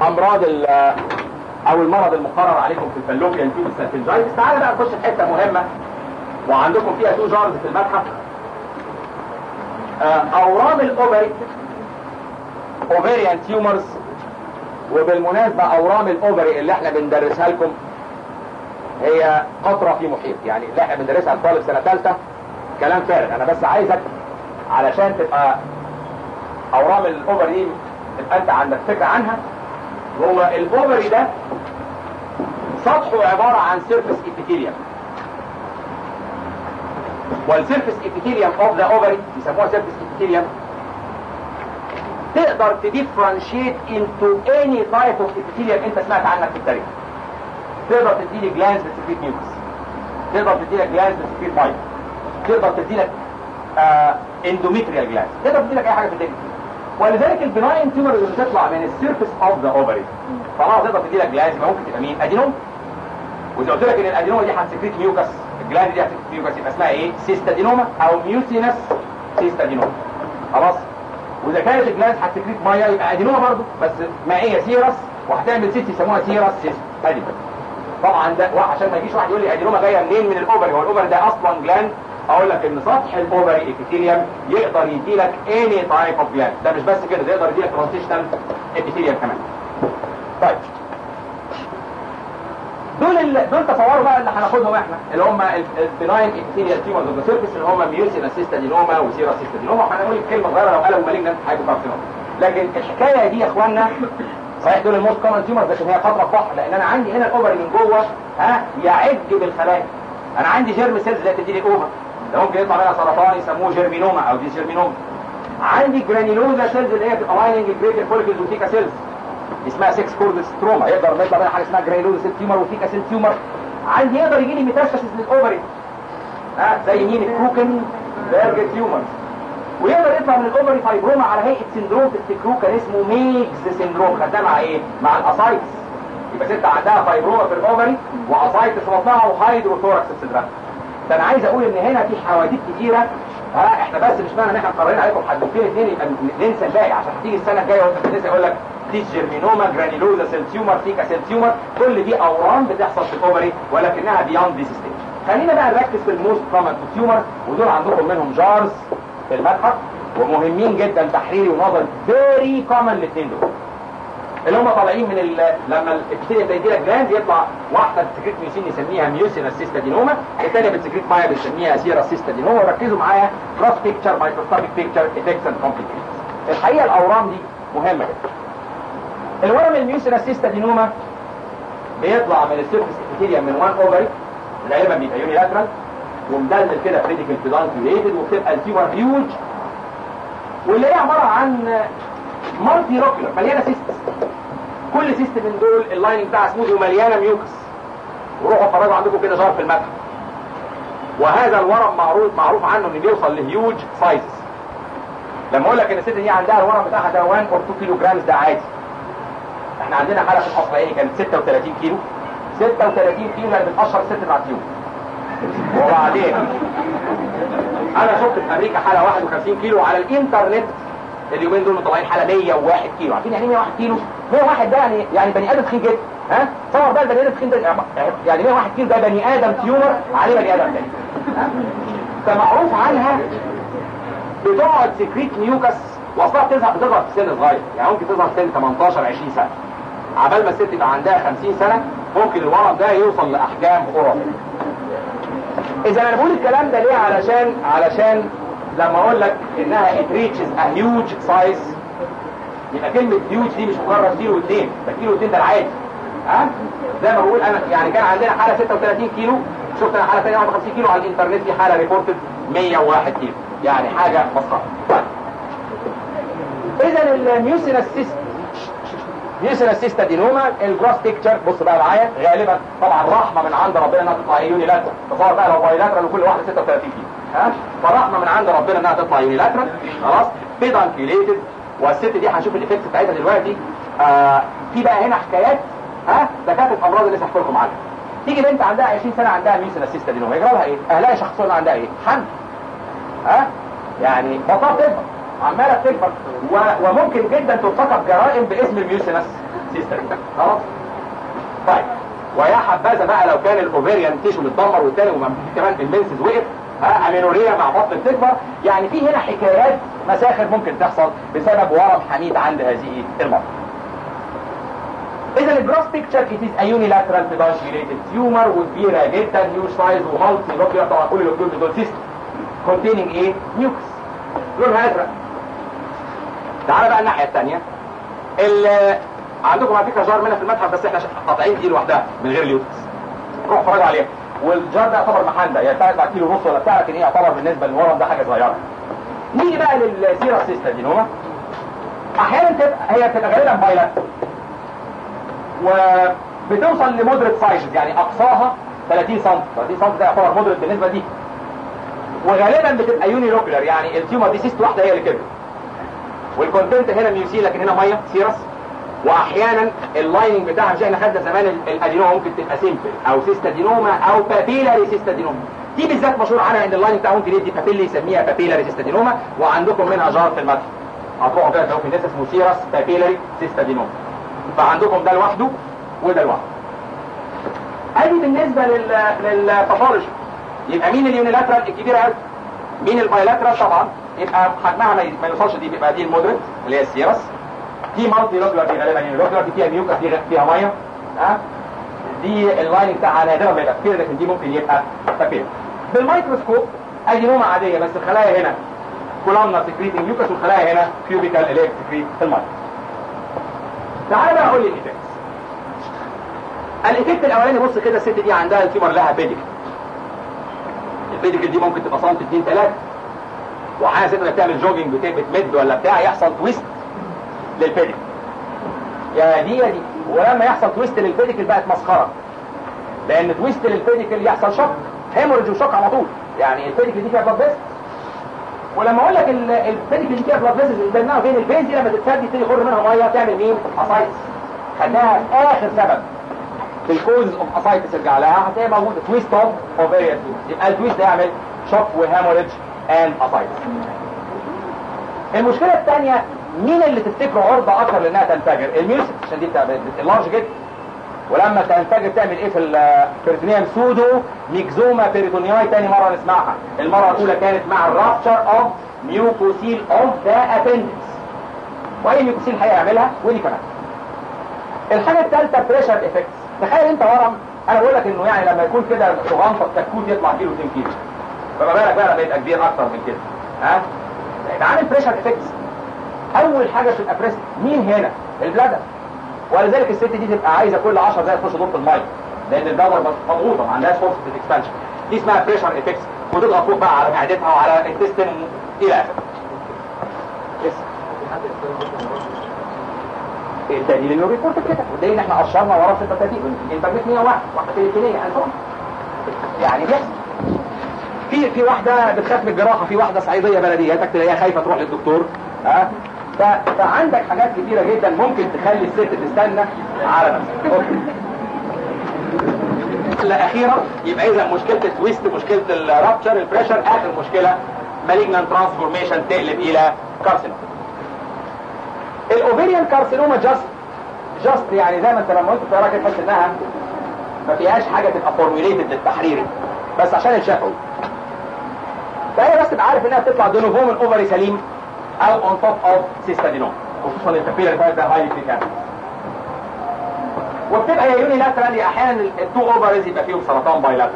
امراض ال او المرض المقرر عليكم في الفالوبيان تيوب سالفنجايتس تعالى بقى نخش في حته مهمه وعندكم فيها تو جارز في المتحف آه، اورام الاوفري اوفريان تيومرز وبالمناسبه اورام الاوفري اللي احنا بندرسها لكم هي قطره في محيط يعني اللي احنا بندرسها لطالب سنه ثالثه كلام فارغ انا بس عايزك علشان تبقى اورام الاوفري دي تبقى انت عندك فكره عنها هو الاوفري ده سطحه عباره عن سيرفس ابيثيليوم والسيرفس ابيثيليوم اوف ذا اوفري يسموها سيرفس ابيثيليوم تقدر تديفرنشيت انتو اني تايب اوف ابيثيليوم انت سمعت عنك في التاريخ تقدر تديلي جلانز بتسكريت نيوكس تقدر تديلك جلانز بتسكريت مايك تقدر تديلك آه اندوميتريال جلانز تقدر تديلك اي حاجه في الدنيا ولذلك البناين تيومر اللي بتطلع من السيرفس اوف ذا اوفري طالما تقدر تديلك جلانز يبقى ممكن تبقى مين ادينوم واذا قلت لك ان الادينوما دي هتسكريت ميوكس الجلاند دي هتسكريت ميوكس يبقى اسمها ايه سيستادينوما او ميوسينس سيستادينوما خلاص واذا كانت الجلاند هتسكريت ميه يبقى ادينوما برضو بس مائيه سيرس وهتعمل سيست يسموها سيرس سيست ادينوما طبعا ده عشان ما يجيش واحد يقول لي ادينوما جايه منين من الاوفري هو الاوفري ده اصلا جلاند اقول لك ان سطح الاوفري ابيثيليوم يقدر يدي لك اني تايب اوف جلاند ده مش بس كده ده يقدر يدي لك ترانزيشنال ابيثيليوم كمان طيب دول ال... دول تصوروا بقى اللي هناخدهم احنا اللي هم البناين ابيثيليال تيومرز اوف ذا سيرفيس اللي هم ميوسين اسيستادينوما وسيرا اسيستادينوما وهنقول كلمه صغيره لو قالوا مالجنت هايبوكارسينوما لكن الحكايه دي يا اخوانا صحيح دول الموست كومن تيومرز عشان هي فتره بحر لان انا عندي هنا الاوفر من جوه ها يعج بالخلايا انا عندي جيرم سيلز اللي تديني الاوفر ده ممكن يطلع منها سرطان يسموه جيرمينوما او دي جيرمينوما عندي جرانيلوزا سيلز اللي هي بتبقى لايننج الجريتر فوليكلز وتيكا سيلز اسمها 6 كورد ستروما يقدر يطلع منها حاجه اسمها جرانيلوزا سيل تيومر وفيكا سيل تيومر عندي يقدر يجي لي ميتاستاسيس للاوفري ها زي مين الكروكن بيرج تيومر ويقدر يطلع من الاوفري فايبروما على هيئه سندروم في الكروكن اسمه ميكس سندروم خدناه مع ايه مع الاسايتس يبقى ست عندها فايبروما في الاوفري واسايتس في بطنها وهايدروثوركس في صدرها ده انا عايز اقول ان هنا في حواديت كتيره ها احنا بس مش معنى ان احنا مقررين عليكم حدوتين اثنين يبقى ننسى الباقي عشان هتيجي السنه الجايه وانت بتنسى يقول لك تيس جيرمينوما جرانيلوزا سيل تيومر فيكا سيل تيومر كل دي اورام بتحصل في الاوفري ولكنها بياند ذيس ستيج خلينا بقى نركز في الموست كومن تيومر ودول عندكم منهم جارز في المتحف ومهمين جدا تحريري ونظري فيري كومن الاثنين دول اللي هم طالعين من ال... لما الابتدائي بيجي لك جلاند يطلع واحده بتسكريت ميوسين نسميها ميوسين اسيستادينوما الثانيه بتسكريت مايا بنسميها سيرا اسيستادينوما وركزوا معايا كروس بيكتشر مايكروسكوبيك بيكتشر افكتس اند كومبليكيشنز الحقيقه الاورام دي مهمه جدا الورم الميوسين اسيستادينوما بيطلع من السيرفس ابيثيليوم من وان اوفري غالبا بيبقى يونيلاترال ومدلل كده بريديكال بيدانكيوليتد وبتبقى التيومر هيوج واللي هي عباره عن مالتي روكيولر مليانه سيستس كل سيستم من دول اللايننج بتاعها سموث ومليانه ميوكس وروحوا اتفرجوا عندكم كده ظهر في المتحف وهذا الورم معروف معروف عنه انه بيوصل لهيوج سايزز لما اقول لك ان الست دي عندها الورم بتاعها ده 1 اور 2 كيلو جرامز ده عادي احنا عندنا حاله في الحصر العيني كانت 36 كيلو 36 كيلو يعني بتقشر الست بعد يوم وبعدين انا شفت في امريكا حاله 51 كيلو على الانترنت اليومين دول مطلعين حاله 101 كيلو عارفين يعني 101 كيلو 101 ده يعني يعني بني ادم تخين جدا ها تصور بقى البني ادم تخين ده يعني 101 كيلو ده بني ادم تيومر عليه بني ادم تاني فمعروف عنها بتقعد سكريت ميوكس واصلها بتظهر بتظهر في سن صغير يعني ممكن تظهر في سن 18 20 سنه عبال ما الست يبقى عندها 50 سنه ممكن الورم ده يوصل لاحجام خرافيه اذا انا بقول الكلام ده ليه علشان علشان لما اقول لك انها it reaches a huge size يبقى كلمة huge دي مش مجرد كيلو واثنين ده كيلو واثنين ده العادي ها زي ما بقول انا يعني كان عندنا حالة 36 كيلو شفت انا حالة ثانية 51 كيلو على الانترنت في حالة ريبورتد 101 كيلو يعني حاجة مسخرة اذا الميوسينس سيست ميوسينس سيستادينوما الجروس بيكتشر بص بقى معايا غالبا طبعا رحمة من عند ربنا انها تطلع يوني لاترال تصور بقى لو بايلاترال وكل واحدة 36 كيلو ها فرحمة من عند ربنا انها تطلع يونيلاترال خلاص بيدانكيوليتد والست دي هنشوف الايفكت بتاعتها دلوقتي آه في بقى هنا حكايات ها دكاتره امراض اللي لسه هحكي لكم عنها تيجي بنت عندها 20 سنه عندها ميوسين اسيستادينوما يجرى لها ايه؟ اهلها شخصيا عندها ايه؟ حمل ها يعني بطاقه تكبر عماله تكبر و... وممكن جدا ترتكب جرائم باسم الميوسينس سيستم خلاص طيب ويا حبذا بقى لو كان الاوفيريان تيشو متدمر والتاني كمان المنسز وقف ها امينوريا مع بطن بتكبر يعني في هنا حكايات مساخر ممكن تحصل بسبب ورم حميد عند هذه المرض اذا الجروس بيكتشر it is a unilateral pedunculated tumor وكبيره جدا هيوج سايز ومالتي لوكيا طبعا كل اللوكيول دول سيست containing ايه نيوكس لونها ازرق تعالى بقى الناحيه الثانيه عندكم على فكره جار منها في المتحف بس احنا قاطعين دي لوحدها من غير اليوتس روحوا اتفرجوا عليها والجار ده يعتبر محندة يعني بتاع 4 كيلو ونص ولا بتاع لكن ايه يعتبر بالنسبه للورم ده حاجه صغيره نيجي بقى للسيرا سيستا دي نوما احيانا تبقى هي بتبقى غالبا بايلات وبتوصل لمودريت سايزز يعني اقصاها 30 سم 30 سم ده يعتبر مودريت بالنسبه دي وغالبا بتبقى يوني لوكولار يعني التيومر دي سيست واحده هي اللي كبرت والكونتنت هنا ميوسي لكن هنا ميه سيرس واحيانا اللايننج بتاعها مش احنا خدنا زمان الادينوما ممكن تبقى سيمبل او سيستادينوما او بابيلاري سيستادينوما دي بالذات مشهور عنها ان اللايننج بتاعها ممكن يدي بابيلي يسميها بابيلاري سيستادينوما وعندكم منها جار في المتحف هتروحوا كده تلاقوا في الناس اسمه سيرس بابيلاري سيستادينوما فعندكم ده لوحده وده لوحده ادي بالنسبه لل للباثولوجي يبقى مين اليونيلاترال الكبيره قوي مين البايلاترال طبعا يبقى حجمها ما يوصلش دي بيبقى دي المودريت اللي هي السيرس دي مالتي لوكلر دي غالبا يعني لوكلر دي فيها ميوكس دي فيها ميه ها دي اللاين بتاعها نادرا ما يبقى كتير لكن دي ممكن يبقى كتير بالميكروسكوب ادينوما عاديه بس الخلايا هنا كولامنا سكريتنج ميوكس والخلايا هنا كيوبيكال اليك سكريت في الميه تعالى بقى اقول لي الايفكتس الايفكت الاولاني بص كده الست دي عندها التيومر لها بيديك البيديك دي ممكن تبقى سنتي 2 3 وحاجه ست بتعمل جوجنج بتمد ولا بتاع يحصل تويست للبيديك يا دي يا دي ولما يحصل تويست للبيديكل بقت مسخره لان تويست للبيديكل يحصل شوك هيموريدج وشوك على طول يعني البيديكل دي فيها بلاد فيسل ولما اقول لك البيديكل دي فيها بلاد فيسل بينها وبين الفيز دي لما تتسد يبتدي يخر منها ميه تعمل مين؟ اسايتس خدناها اخر سبب في الكوز اوف اسايتس ارجع لها هتلاقي موجوده تويست اوف اوفيريان يبقى التويست ده يعمل شوك وهيموريدج اند اسايتس المشكله الثانيه مين اللي تفتكره عرضة اكتر لانها تنفجر الميوسك عشان دي اللارج جدا ولما تنفجر تعمل ايه في البريتونيوم سودو ميكزوما بيريتونياي تاني مرة نسمعها المرة الاولى كانت مع الرابشر اوف ميوكوسيل اوف ذا ابندكس واي ميوكوسيل هيعملها ودي كمان الحاجة الثالثة بريشر افكتس تخيل انت ورم انا بقول لك انه يعني لما يكون كده صغنطة كتكوت يطلع كيلو 2 كيلو فما بالك بقى لما يبقى كبير اكتر من كده ها يبقى عامل بريشر افكتس اول حاجه في الابريست مين هنا البلادر ولذلك الست دي تبقى عايزه كل 10 دقايق تخش دور الميه لان البلادر مضغوطه ما عندهاش فرصه الاكسبانشن دي اسمها بريشر افكتس وتضغط فوق بقى على معدتها وعلى الانتستين الى اخره الدليل انه ريبورت كده والدليل ان احنا قشرنا ورا 36 انتاجت 101 واحده فلبينيه عندهم يعني بيحصل في في واحده بتخاف من الجراحه في واحده صعيديه بلدياتك تلاقيها خايفه تروح للدكتور ها أه؟ فعندك حاجات كتيره جدا ممكن تخلي الست تستنى على نفسها الاخيره يبقى اذا مشكله التويست مشكله الرابتشر البريشر اخر مشكله مالجنان ترانسفورميشن تقلب الى كارسينوما الاوفيريان كارسينوما جاست جاست يعني زي ما انت لما قلت بتقرا كده تحس انها ما فيهاش حاجه تبقى فورميوليتد للتحرير بس عشان الشفوي فهي بس تبقى عارف انها بتطلع دونوفو من اوفري سليم او اون توب اوف سيستادينوم خصوصا الكابيلر تايب ده هايلي فريكانت وبتبقى يا يوني لاترال احيانا التو اوفرز يبقى فيهم سرطان بايلاترال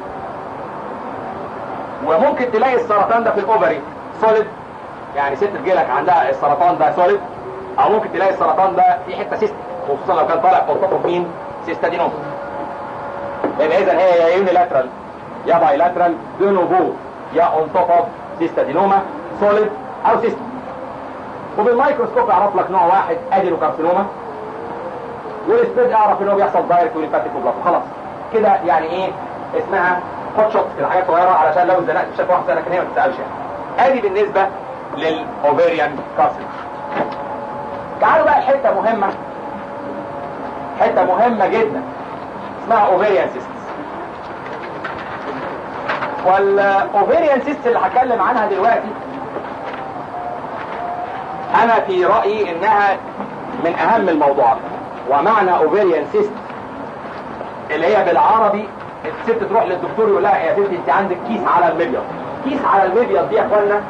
وممكن تلاقي السرطان ده في الاوفري سوليد يعني ست رجلك عندها السرطان ده سوليد او ممكن تلاقي السرطان ده في حته سيست خصوصا لو كان طالع اون توب مين سيستادينوم يبقى اذا هي يا يوني لاترال يا بايلاترال دونوفو يا اون توب اوف سيستادينوما سوليد او سيست وبالميكروسكوب يعرف لك نوع واحد ادينو كارسينوما والسبيد اعرف ان هو بيحصل دايركت وليمفاتيك وبلاك خلاص كده يعني ايه اسمها هوت شوت كده حاجات صغيره علشان لو اتزنقت في شكل واحد لكن هي ما تتسالش يعني ادي بالنسبه للاوفيريان كارسينوما تعالوا بقى حته مهمه حته مهمه جدا اسمها اوفيريان سيستس والاوفيريان سيستس اللي هتكلم عنها دلوقتي انا في رأيي انها من اهم الموضوعات ومعنى اوفيريان سيست اللي هي بالعربي الست تروح للدكتور يقول لها يا ستي انت عندك كيس على المبيض كيس على المبيض دي يا اخوانا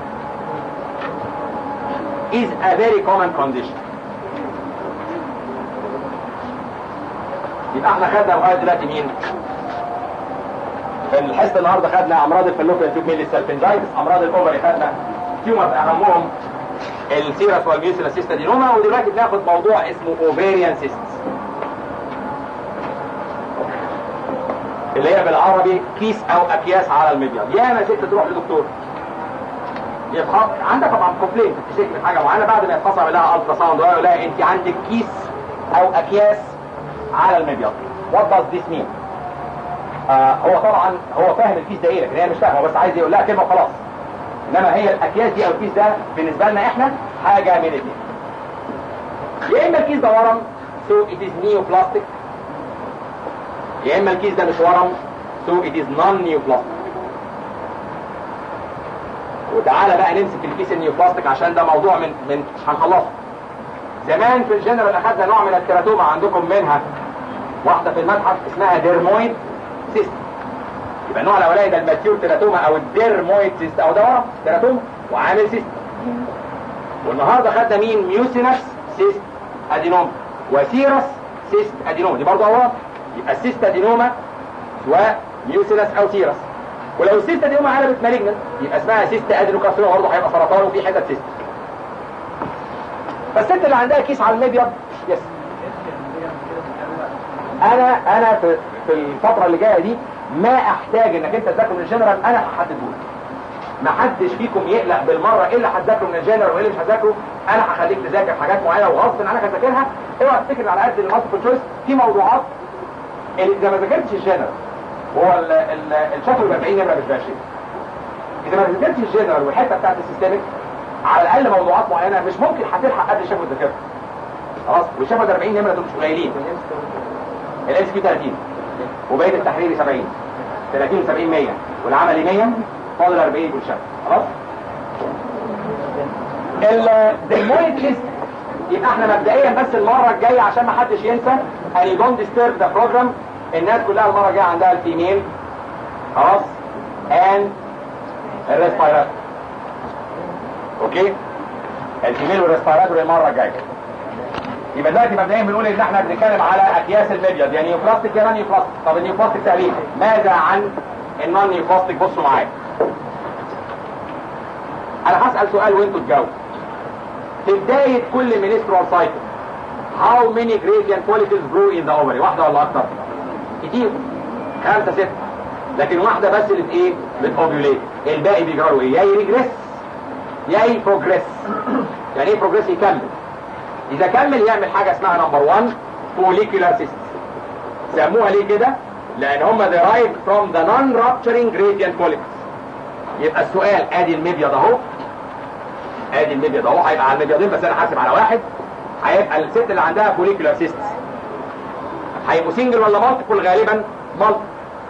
is a very common condition يبقى احنا خدنا لغايه دلوقتي مين؟ في الحصه النهارده خدنا امراض الفلوبيان تيوب ميلي سالفنجايتس امراض الاوفري خدنا تيومر اهمهم السيرس والميوسيلا سيستادينوما ودلوقتي بناخد موضوع اسمه اوفيريان سيستس اللي هي بالعربي كيس او اكياس على المبيض يا ما ست تروح لدكتور يفحص عندك طبعا كومبلين تشتكي من حاجه معينه بعد ما يفحصها لها الترا ساوند ويقول لها انت عندك كيس او اكياس على المبيض وات داز ذيس مين هو طبعا هو فاهم الكيس ده ايه لكن هي مش فاهمه بس عايز يقول لها كلمه وخلاص انما هي الاكياس دي او الكيس ده بالنسبه لنا احنا حاجه من الاثنين يا اما الكيس ده ورم سو ات از نيو بلاستيك يا اما الكيس ده مش ورم سو ات از نون نيو بلاستيك وتعالى بقى نمسك الكيس النيو بلاستيك عشان ده موضوع من من هنخلصه زمان في الجنرال اخذنا نوع من الكيراتوما عندكم منها واحده في المتحف اسمها ديرمويد سيست يبقى النوع الاولاني ده الماتيور تيراتوما او الديرمويد سيست او ده ورم تيراتوما وعامل سيست والنهارده خدنا مين ميوسينس سيست ادينوما وسيرس سيست ادينوما دي برضه اورام يبقى السيست ادينوما سواء ميوسينس او سيرس ولو السيست ادينوما قلبت مالجنت يبقى اسمها سيست ادينوكارسينوما برضه هيبقى سرطان وفي حتت سيست فالست اللي عندها كيس على المبيض يس انا انا في في الفتره اللي جايه دي ما احتاج انك انت تذاكر من الجنرال انا هحدده ما حدش فيكم يقلق بالمره ايه اللي هتذاكره من الجنرال وايه اللي مش هتذاكره انا هخليك تذاكر حاجات معينه وغصب عنك هتذاكرها اوعى تفتكر على قد المالتيبل تشويس في موضوعات اللي اذا ما ذاكرتش الجنرال هو ال- ال- الشكل ب 40 نمره مش ب 20 اذا ما ذاكرتش الجنرال والحته بتاعت السيستمك على الاقل موضوعات معينه مش ممكن هتلحق قد الشفوي تذاكرها خلاص والشفوي 40 نمره دول مش قليلين الام سي 30 وبقيه التحريري 70 30 70 100 والعملي 100 فاضل 40 يكون شفوي خلاص الديمونيك ليست يبقى احنا مبدئيا بس المره الجايه عشان ما حدش ينسى ان دونت ديسترب ذا بروجرام الناس كلها المره الجايه عندها الفيميل خلاص and الريسبيراتور اوكي الفيميل والريسبيراتور المره الجايه يبقى دلوقتي مبدئيا بنقول ان احنا بنتكلم على اكياس المبيض يعني نيوبلاستيك يا نيوبلاستيك طب النيوبلاستيك تقريبا ماذا عن النون نيوبلاستيك بصوا معايا انا هسال سؤال وانتوا تجاوبوا في بدايه كل منسترال سايكل how many gradient follicles grow in the ovary واحده ولا اكتر كتير خمسه سته لكن واحده بس اللي ايه بتوفيوليت الباقي بيجروا ايه يا يريجريس يا يبروجريس يعني ايه بروجريس يكمل اذا كمل يعمل حاجه اسمها نمبر 1 فوليكولار سيست سموها ليه كده لان هم derived from the non-rupturing gradient follicles يبقى السؤال ادي المبيض اهو ادي المبيض اهو هيبقى على المبيضين بس انا حاسب على واحد هيبقى الست اللي عندها فوليكولار سيست هيبقوا سنجل ولا مالتيبل غالبا مالتيبل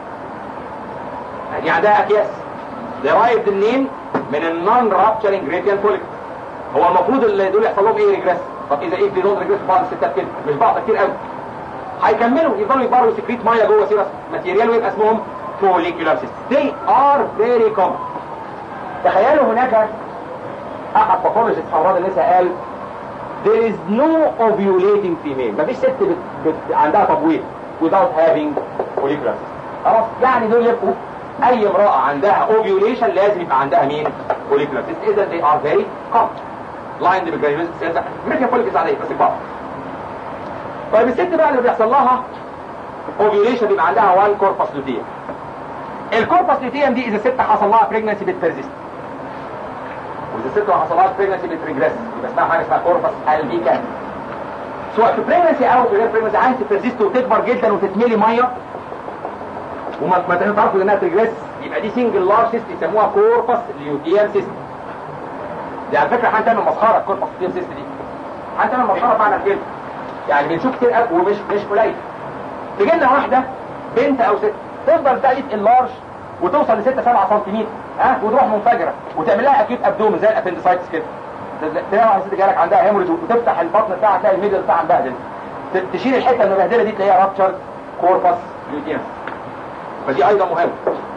دي عندها اكياس derived منين من النون رابتشرنج gradient follicles هو المفروض اللي دول يحصل لهم ايه ريجريس طب اذا ايه في دول ريجريس بعض الستات كده مش بعض كتير قوي هيكملوا يفضلوا يكبروا سكريت ميه جوه سيرس ماتيريال ويبقى اسمهم فوليكولار سيست they are very common تخيلوا هناك احد باثولوجيست امراض النساء قال there is no ovulating female مفيش ست بت... بت... عندها تبويض without having follicular cyst خلاص يعني دول يبقوا اي امرأة عندها ovulation لازم يبقى عندها مين follicular cyst اذا they are very common لاين دي بالجريمز امريكا فوليكس عادية بس كبار طيب الست بقى اللي بيحصل لها ovulation بيبقى عندها وان كوربس لوتيم الكوربس لوتيم دي اذا ست حصل لها pregnancy بتبرزست واذا الست لو حصل لها pregnancy بتريجريس يبقى اسمها حاجه اسمها كوربس البيكان سواء في pregnancy او في غير pregnancy عايز تبرزست وتكبر جدا وتتملي ميه وما ما تعرفوا انها تريجريس يبقى دي سنجل لارج سيست يسموها كوربس ليوتيم سيست دي على فكره هنعمل مسخره الكوربس ليوتيم سيست دي هنعمل مسخره معنى الكلمه يعني بنشوف كتير قوي ومش مش قليل تجي لنا واحده بنت او ست تفضل تقلب اللارج وتوصل ل 6 7 سم ها وتروح منفجره وتعمل لها اكيد ابدومن زي الابندسايتس كده تلاقي واحده ست جالك عندها هيموريج وتفتح البطن بتاعها تلاقي الميدل بتاعها مبهدل ت- تشيل الحته المبهدله دي تلاقيها رابتشر كوربس لوتينس فدي ايضا مهمه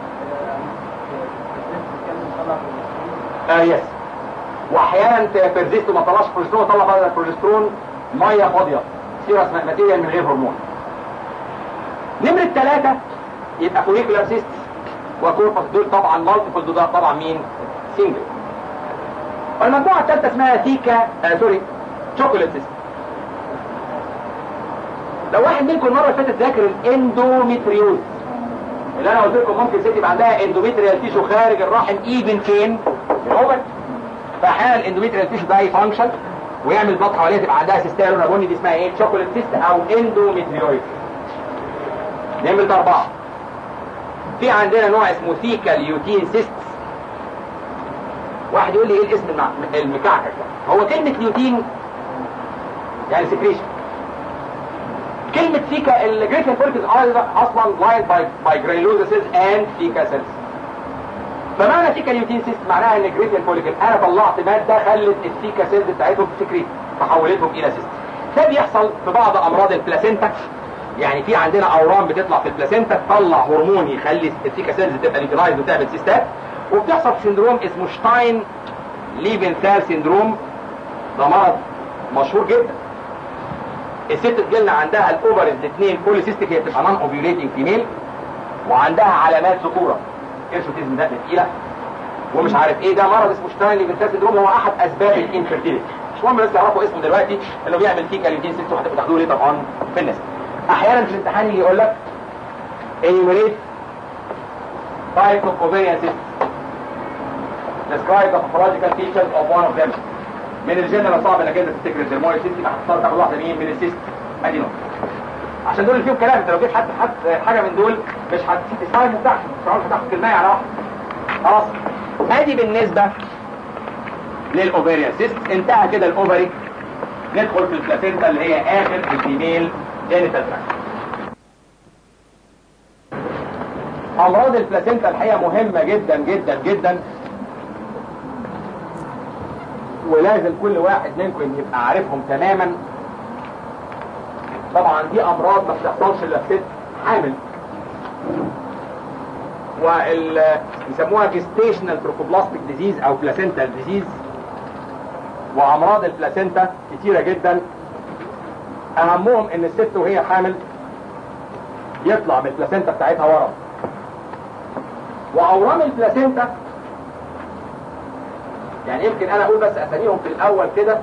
اه يس واحيانا تبرزيست وما طلعش بروجسترون طلع بدل البروجسترون ميه فاضيه سيرس ماتيريال من غير هرمون نمرة ثلاثة يبقى فوليكولار سيست وكوربس دول طبعا مالتيبل دول طبعا مين؟ سنجل المجموعة الثالثة اسمها ثيكا آه سوري شوكولات سيست لو واحد منكم المرة اللي فاتت ذاكر الاندوميتريوز اللي انا قلت لكم ممكن ست يبقى عندها اندوميتريال تيشو خارج الرحم ايفن فين؟ في الاوفر فاحيانا الاندوميتريال تيشو ده يفانكشن ويعمل بطحه حواليها تبقى عندها سيستة لونها بني دي اسمها ايه؟ شوكولات سيست او اندوميتريوز نمرة أربعة في عندنا نوع اسمه ثيكا ليوتين سيست واحد يقول لي ايه الاسم المع... المكعكع ده هو كلمة ليوتين يعني سكريشن كلمة ثيكا الجريفين فولكس اصلا لايند باي باي جريلوزا سيلز اند ثيكا سيلز فمعنى ثيكا ليوتين سيست معناها ان الجريفين فولكل انا طلعت مادة خلت الثيكا سيلز بتاعتهم سكريت فحولتهم الى سيست ده بيحصل في بعض امراض البلاسينتا يعني في عندنا اورام بتطلع في البلاسينتا تطلع هرمون يخلي الثيكا سيلز تبقى ليوتيلايز وتعمل سيستات وبتحصل في سندروم اسمه شتاين ليفنثال سندروم ده مرض مشهور جدا الست تجيلنا عندها الاوفرز الاثنين بوليسيستيك هي بتبقى نون اوفيوليتنج فيميل وعندها علامات ذكوره كيرشوتيزم ده تقيله ومش عارف ايه ده مرض اسمه شتاين ليفنثال سندروم هو احد اسباب الانفيرتيليتي مش مهم بس تعرفوا اسمه دلوقتي انه بيعمل فيه كاليوتين سيست وهتبقوا تاخدوه ليه طبعا في الناس احيانا في الامتحان يجي يقول لك enumerate type of ovarian cyst describe the pathological features of one of them من الجنرال صعب انك انت تفتكر الدرمويد سيست يبقى هتختار تاخد واحده مين من السيست ادي نقطه عشان دول اللي فيهم كلام انت لو جيت حد حد حاجه من دول مش هتسمع المفتاح مش هتعرف تاخد كلمه على واحده خلاص ادي بالنسبه للاوفاريان سيست انتهى كده الاوفري ندخل في البلاسينتا اللي هي اخر الفيميل جينيتال تراكت امراض البلاسينتا الحقيقه مهمه جدا جدا جدا ولازم كل واحد منكم يبقى عارفهم تماما طبعا دي امراض ما بتحصلش الا في ست حامل وال يسموها جستيشنال تروكوبلاستيك ديزيز او بلاسينتال ديزيز وامراض البلاسينتا كتيره جدا اهمهم ان الست وهي حامل يطلع من البلاسينتا بتاعتها ورم واورام البلاسينتا يعني يمكن انا اقول بس اساميهم في الاول كده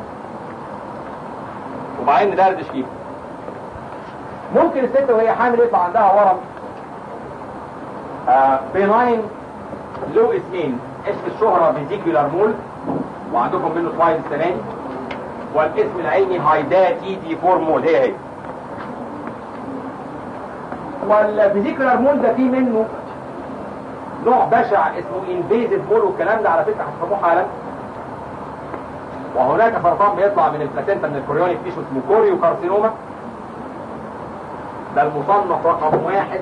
وبعدين ندردش فيهم ممكن الست وهي حامل يطلع عندها ورم آه بيناين له اسمين اسم الشهرة فيزيكولار مول وعندكم منه سلايد السنة دي والاسم العلمي هايداتي دي فورمول هي هي والفيزيكولار مول ده فيه منه نوع بشع اسمه انفيزيف مول والكلام ده على فكره هتفهموه حالا وهناك سرطان بيطلع من البلاسينتا من الكوريونيك تيشو اسمه كوريو كارسينوما ده المصنف رقم واحد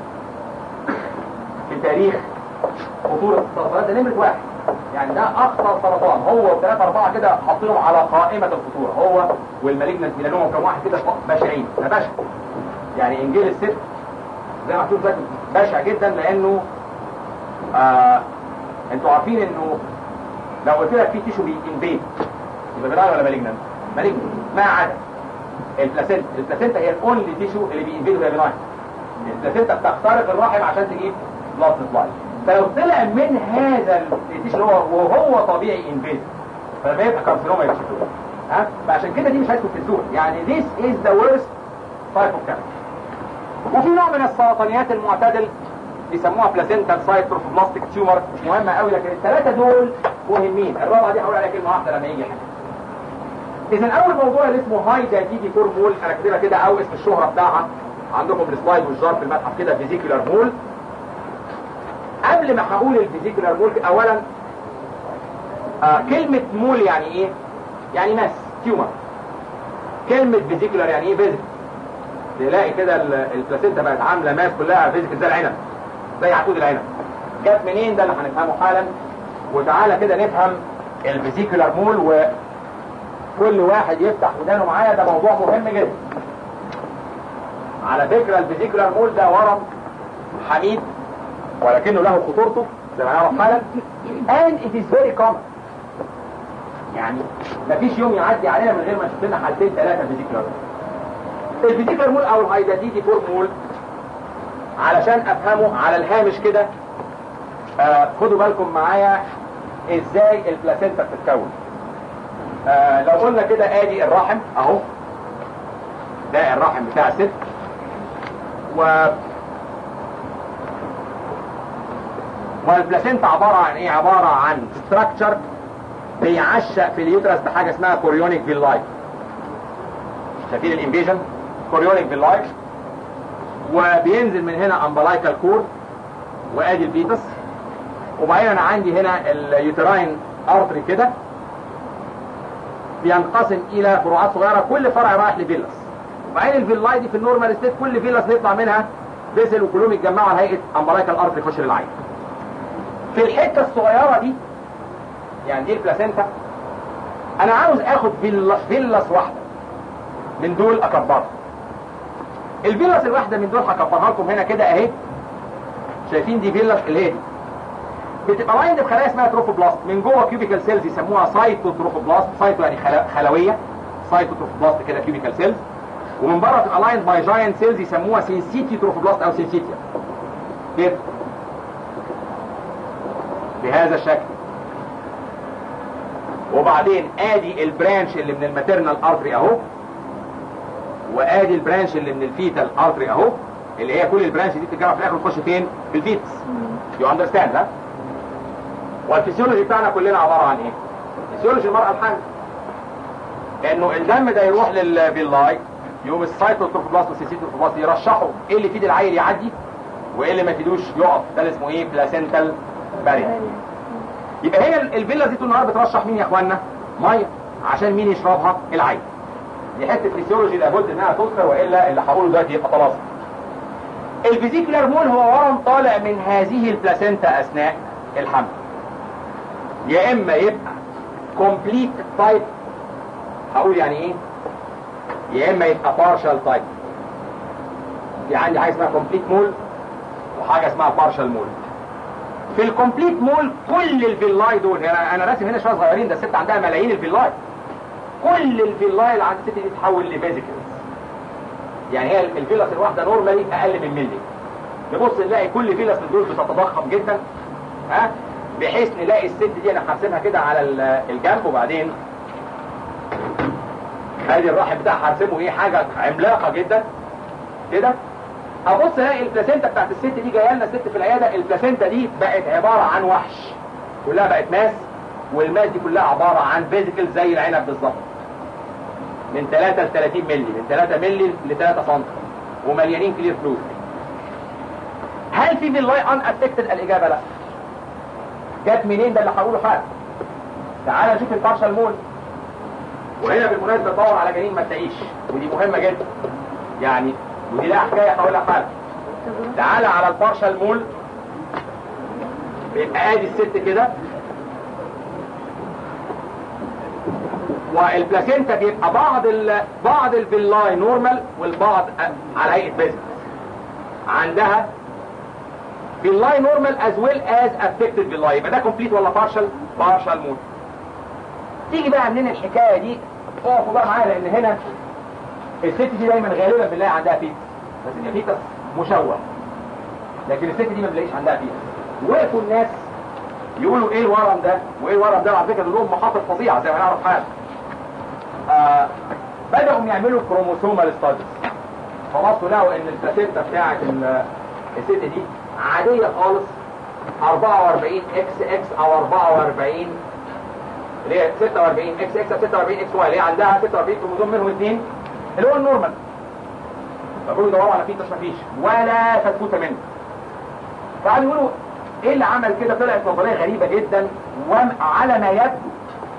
في تاريخ خطورة السرطانات ده نمرة واحد يعني ده أخطر سرطان هو وثلاثة أربعة كده حاطينهم على قائمة الخطورة هو والمالجنس ميلانوما كم واحد كده بشعين ده بشع يعني إنجيل الست زي ما هتقول ذكي بشع جدا لأنه آه انتوا عارفين انه لو قلت لك في تيشو بينفيد يبقى بناء ولا مالجنان مالجنان ما عدا البلاسينتا البلاسينتا هي الاونلي تيشو اللي بينفيد وهي بناين البلاسينتا بتخترق الرحم عشان تجيب بلاد سبلاي فلو طلع من هذا التيشو اللي هو وهو طبيعي انفيد فلما يبقى كارسينوما يكشفوه ها فعشان كده دي مش عايزكم تنسوها يعني this is the worst type of cancer وفي نوع من السرطانيات المعتدل بيسموها بلاسينتا سايت بروفوبلاستيك تيومر مش مهمه قوي لكن الثلاثه دول مهمين الرابعه دي هقول عليها كلمه واحده لما يجي حاجه اذا اول موضوع اللي اسمه هاي دي فور مول انا كاتبها كده او اسم الشهره بتاعها عندكم السلايد والجار في المتحف كده فيزيكولار مول قبل ما هقول الفيزيكولار مول اولا آه كلمه مول يعني ايه يعني ماس تيومر كلمه فيزيكولار يعني ايه فيزيك تلاقي كده البلاسينتا بقت عامله ماس كلها فيزيك زي العنب زي عقود العنب جت منين ده اللي هنفهمه حالا وتعالى كده نفهم الفيزيكولار مول وكل واحد يفتح ودانه معايا ده موضوع مهم جدا على فكرة الفيزيكولار مول ده ورم حميد ولكنه له خطورته زي ما نعرف حالا and it is very common يعني مفيش يوم يعدي علينا من غير ما نشوف لنا حالتين ثلاثة فيزيكولار مول الفيزيكولار مول او الهايداتيتي فور مول علشان افهمه على الهامش كده آه خدوا بالكم معايا ازاي البلاسينتا بتتكون آه لو قلنا كده ادي الرحم اهو ده الرحم بتاع الست و والبلاسينتا عبارة عن ايه عبارة عن ستراكشر بيعشق في اليوترس بحاجة اسمها كوريونيك فيلاي شايفين الانفيجن كوريونيك فيلاي وبينزل من هنا امبلايكال كور وادي البيتس وبعدين انا عندي هنا اليوتراين ارتري كده بينقسم الى فروعات صغيره كل فرع رايح لفيلس وبعدين الفيلاي دي في النورمال ستيت كل فيلس بيطلع منها فيسل وكلهم يتجمعوا على هيئه امبلايكال ارتري يخش للعين في الحته الصغيره دي يعني دي البلاسينتا انا عاوز اخد فيلس واحده من دول اكبرها الفيلس الواحده من دول هكبرها لكم هنا كده اهي شايفين دي فيلس اللي هي دي بتبقى لايند بخلايا اسمها تروفوبلاست من جوه كيوبيكال سيلز يسموها سايتو تروفوبلاست سايتو يعني خلويه سايتو تروفوبلاست كده كيوبيكال سيلز ومن بره تبقى لايند باي جاينت سيلز يسموها سينسيتي تروفوبلاست او سينسيتيا كده بهذا الشكل وبعدين ادي البرانش اللي من الماتيرنال ارتري اهو وادي البرانش اللي من الفيتال ارتري اهو اللي هي كل البرانش دي بتتجمع في الاخر تخش فين في الفيتس يو اندرستاند ها والفسيولوجي بتاعنا كلنا عباره عن ايه فسيولوجي المراه الحامل انه الدم ده يروح للفيلاي يقوم السايتوتروفوبلاست والسيسيتوتروفوبلاست يرشحوا ايه اللي يفيد العيل يعدي وايه اللي ما يفيدوش يقف ده اللي اسمه ايه بلاسنتال بارير يبقى هي الفيلا دي طول النهار بترشح مين يا اخوانا ميه عشان مين يشربها العين دي حته فيسيولوجي لابد انها تذكر والا اللي هقوله دلوقتي يبقى خلاص الفيزيكولار مول هو ورم طالع من هذه البلاسينتا اثناء الحمل يا اما يبقى كومبليت تايب هقول يعني ايه يا اما يبقى بارشال تايب في عندي حاجه اسمها كومبليت مول وحاجه اسمها بارشال مول في الكومبليت مول كل الفيلاي دول انا انا راسم هنا شويه صغيرين ده الست عندها ملايين الفيلاي كل الفيلاي اللي عند الست دي تتحول لفيزيكلز يعني هي الفيلاس الواحده نورمالي اقل من ملي نبص نلاقي كل فيلاس من دول بتتضخم جدا ها بحيث نلاقي الست دي انا هرسمها كده على الجنب وبعدين ادي الرحم بتاعها هرسمه ايه حاجه عملاقه جدا كده ابص الاقي البلاسينتا بتاعت الست دي جايه لنا ست في العياده البلاسينتا دي بقت عباره عن وحش كلها بقت ماس والماس دي كلها عباره عن فيزيكل زي العنب بالظبط من 3 ل 30 مللي من 3 مللي ل 3 سم ومليانين كلير فلويد هل في فيلاي ان افكتد الاجابه لا جت منين ده اللي هقوله حالا تعال نشوف البارشال مول وهنا بالمناسبه دور على جنين ما تلاقيش ودي مهمه جدا يعني ودي لها حكايه هقولها حالا تعال على البارشال مول بيبقى ادي الست كده والبلاسينتا بيبقى بعض ال بعض الفيلاي نورمال والبعض على هيئه فيزيك عندها فيلاي نورمال از ويل از افكتد فيلاي يبقى ده كومبليت ولا بارشال بارشال مود تيجي بقى منين الحكايه دي اقفوا بقى معايا لان هنا الست دي دايما غالبا بنلاقي عندها فيتس بس الفيتس مشوه لكن الست دي ما بنلاقيش عندها فيتس وقفوا الناس يقولوا ايه الورم ده وايه الورم ده على فكره دول مخاطر فظيعه زي ما نعرف حالا آه بدأوا يعملوا كروموسومال ستاديز فبصوا لقوا ان البلاسينتا بتاعت الست دي عادية خالص 44 اكس اكس او 44 اللي هي 46 اكس اكس او 46 اكس واي اللي هي عندها 46 كروموسوم منهم اثنين اللي هو النورمال فبقولوا يدوروا على فيتس مفيش ولا فتفوته منه فقعدوا يقولوا ايه اللي عمل كده طلعت نظريه غريبه جدا وعلى ما يبدو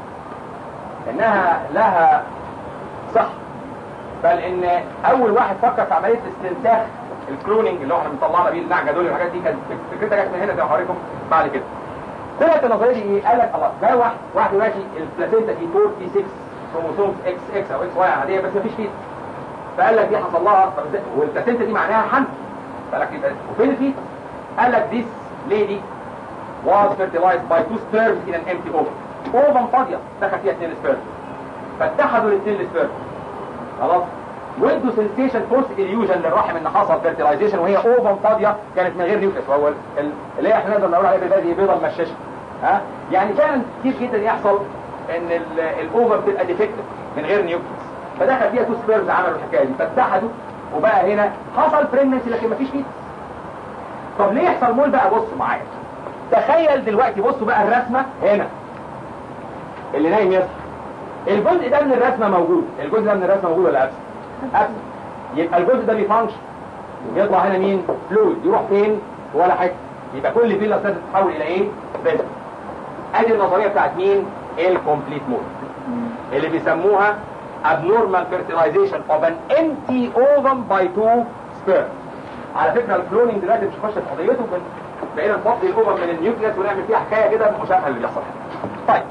انها لها صح بل ان اول واحد فكر في عمليه استنساخ الكلوننج اللي هو احنا بنطلعنا بيه النعجه دول والحاجات دي كانت فكرتها جت من هنا زي ما هوريكم بعد كده طلعت النظريه دي ايه؟ قال لك الله ده واحد واحد دلوقتي البلاسينتا دي 46 كروموسومز اكس اكس او اكس واي عاديه بس مفيش فيه فقال لك دي حصل لها طب ازاي والبلاسينتا دي معناها حمل فقال لك يبقى وفين الفيتس قال لك this lady was fertilized by two sperms in an empty ovum اوفم فاضيه دخل فيها اثنين سبيرم فاتحدوا الاثنين السبيرم خلاص وادوا سنسيشن فورس اليوجن للرحم ان حصل فيرتلايزيشن وهي اوفم فاضيه كانت من غير نيوكليس وهو ال- اللي هي احنا نقدر نقول عليها بالبلدي بيضه ممششه ها يعني فعلا كتير جدا يحصل ان ال- الاوفر بتبقى ديفكتيف من غير نيوكليس فدخل فيها تو سبيرمز عملوا الحكايه دي فاتحدوا وبقى هنا حصل بريجنسي لكن مفيش فيتس طب ليه يحصل مول بقى بصوا معايا تخيل دلوقتي بصوا بقى الرسمه هنا اللي نايم يصحى الجزء ده من الرسمه موجود الجزء ده من الرسمه موجود ولا ابسط ابسط يبقى الجزء ده بيفانكشن يطلع هنا مين فلويد يروح فين ولا حاجه يبقى كل فيلا لازم تتحول الى ايه بس ادي النظريه بتاعت مين الكومبليت مود اللي بيسموها abnormal fertilization of an empty ovum by two sperm على فكره الكلونينج دلوقتي مش هخش في قضيته بن- بقينا نفضي الاوفم من النيوكليس ونعمل فيها حكايه كده مشابهه اللي بيحصل طيب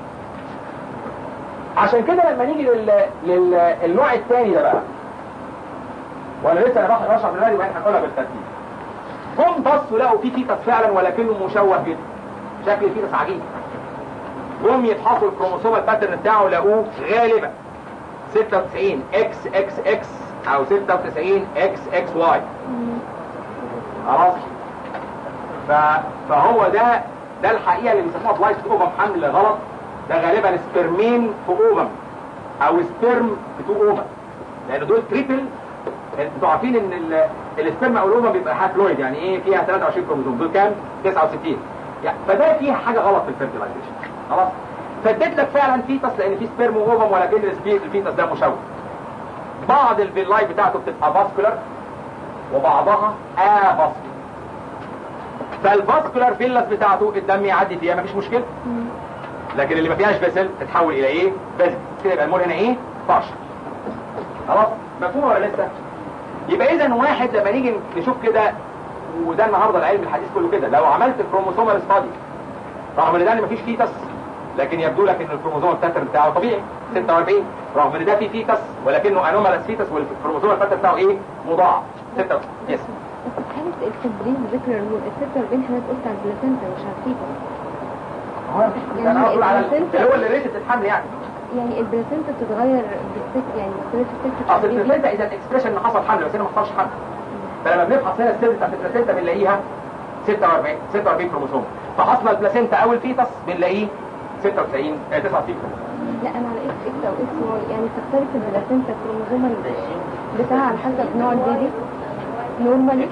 عشان كده لما نيجي لل... للنوع الثاني ده بقى وانا لسه راح اشرح دلوقتي وبعدين هنقولها بالترتيب هم بصوا لقوا في فيتس فعلا ولكنه مشوه جدا شكل الفيتس عجيب جم يفحصوا الكروموسوم الباترن بتاعه لقوه غالبا 96 اكس اكس اكس او 96 اكس اكس واي خلاص ف... فهو ده ده الحقيقه اللي بيسموها بلايست اوفم حمل غلط ده غالبا سبرمين في اوفم او سبرم في تو اوفم لان دول تريبل انتوا عارفين ان ال- السبرم او الاوفم بيبقى هابلويد يعني ايه فيها 23 كروموسوم دول كام 69 يعني فده فيها حاجه غلط في الفيرتلايزيشن خلاص فاديت لك فعلا فيتس لان في سبرم واوفم ولكن السبي- الفيتس ده مشوه بعض الفيلاي بتاعته بتبقى فاسكولار وبعضها افاسكولار فالفاسكولار فيلس بتاعته الدم يعدي فيها مفيش مشكله لكن اللي ما فيهاش فيسل تتحول الى ايه فيسل كده يبقى المول هنا ايه طاش خلاص مفهوم ولا لسه يبقى اذا واحد لما نيجي نشوف كده وده النهارده العلم الحديث كله كده لو عملت الكروموسومال ستادي رغم ان ده اللي مفيش فيتس لكن يبدو لك ان الكروموسوم الباترن بتاعه طبيعي 46 رغم ان ده فيه فيتس ولكنه انومالس فيتس والكروموسوم الباترن بتاعه ايه مضاعف 46 يس بس في حالة التدريب ذكر المول الستة واربعين حضرتك قلت على البلاسنتا مش على الفيتا يعني انا اقول على اللي هو اللي ريت الحمل يعني يعني البلاسنتا بتتغير بالست يعني بتتغير في الست اصل البلاسنتا اذا الاكسبريشن ان حصل حمل بس هنا ما حصلش حمل فلما بنفحص هنا السيل بتاعت البلاسنتا بنلاقيها 46 46 كروموسوم فحصنا البلاسنتا او الفيتس بنلاقيه 96 آه، 69 كروموسوم لا انا على اكس اكس او اكس واي يعني تختلف البلاسنتا كروموزوم بتاعها على حسب نوع البيبي نورمالي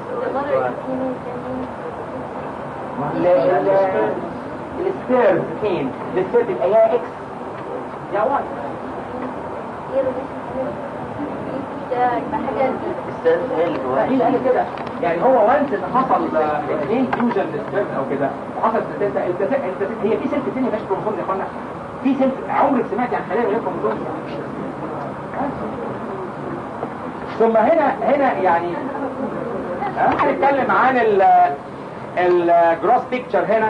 السبيرز فين؟ السبيرز يبقى يا اكس يا واي مين قال كده؟ يعني هو وانس ان حصل آه، اثنين فيوجن للسبيرز او كده وحصل بلاسنتا البلاسنتا البلاسنتا- هي في سلك تاني مش كروموسوم يا اخوانا في سلك عمرك سمعت عن خلايا غير كروموسوم ثم هنا هنا يعني آه، هنتكلم عن ال الجروس بيكتشر هنا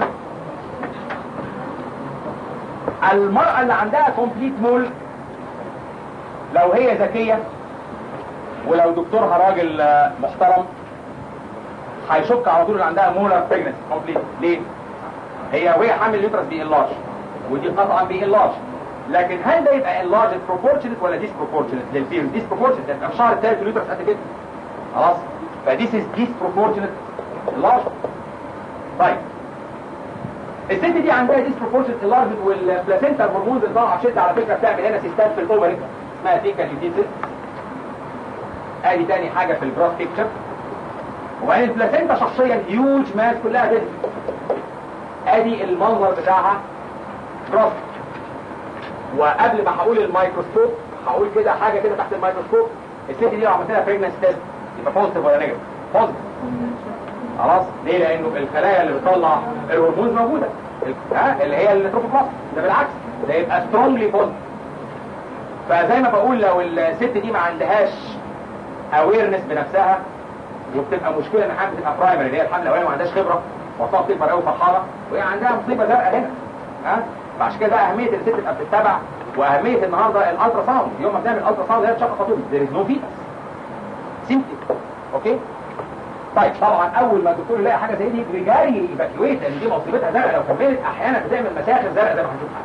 المرأة اللي عندها كومبليت مول لو هي ذكية ولو دكتورها راجل آه، محترم هيشك على طول اللي عندها مولر بريجنسي كومبليت ليه؟ هي وهي حامل اليوترس بينلارج ودي قطعا بينلارج لكن هل ده يبقى انلارج بروبورشنت ولا ديس بروبورشنت للبيرد ديس بروبورشنت ده الشهر الثالث اليوترس قد كده خلاص فديس از ديس بروبورشنت انلارج طيب الست دي عندها ديس بروبورشنت انلارج والبلاسينتا الهرمونز اللي طالعه بشده على فكره بتعمل هنا سيستات في الاوفري اسمها فيكال يوتيسيس ادي تاني حاجه في الجراس بيكتشر وبعدين البلاسينتا شخصيا هيوج ماس كلها بيزك ادي المنظر بتاعها جراس وقبل ما هقول الميكروسكوب هقول كده حاجه كده تحت الميكروسكوب الست دي لو عملت لها بريجنس تيست يبقى بوزيتيف ولا نيجاتيف بوزيتيف خلاص ليه لانه الخلايا اللي بتطلع الهرمونز موجوده ال- ها اللي هي التروفوبلاست ده بالعكس ده يبقى سترونجلي بوزيتيف فزي ما بقول لو الست دي ما عندهاش اويرنس بنفسها وبتبقى مشكله ان الحمل تبقى برايمري اللي هي الحمل الاولاني ما عندهاش خبره وتقعد تكبر قوي فرحانه وهي عندها مصيبه زرقاء هنا ها فعشان كده اهميه ان الست تبقى بتتبع واهميه النهارده الالترا ساوند يوم ما بنعمل الالترا ساوند هي بتشخص خطوط there is no fetus simply اوكي طيب طبعا اول ما الدكتور يلاقي حاجه زي دي بيجري ايفاكيويت لان دي مصيبتها زرقاء لو كملت احيانا بتعمل مساخر زرقاء زي ما هنشوف